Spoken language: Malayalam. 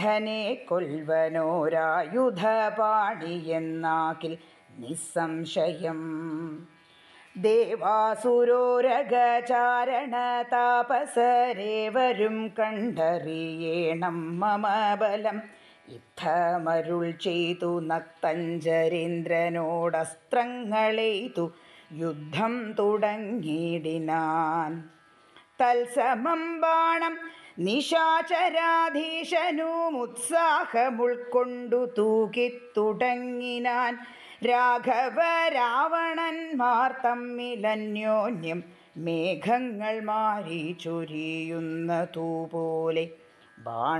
ധനെ കൊൽവനോരായുധപാണിയെന്നാകിൽ നിസ്സംശയം ദേവാസുരോരഗചാരണ താപസരേവരും കണ്ടറിയേണം മമ ബലം യുദ്ധമരുൾ ചെയ്തു നക്തഞ്ചരീന്ദ്രനോടസ്ത്രങ്ങളെയ്തു യുദ്ധം തുടങ്ങിടിനാൻ തത്സമം ബാണം നിശാചരാധീശനും ഉത്സാഹമുൾക്കൊണ്ടു തൂകിത്തുടങ്ങിനാൻ രാഘവ രാവണന്മാർ തമ്മിലന്യോന്യം മേഘങ്ങൾ മാറി ചൊരിയുന്ന തൂപോലെ ബാണ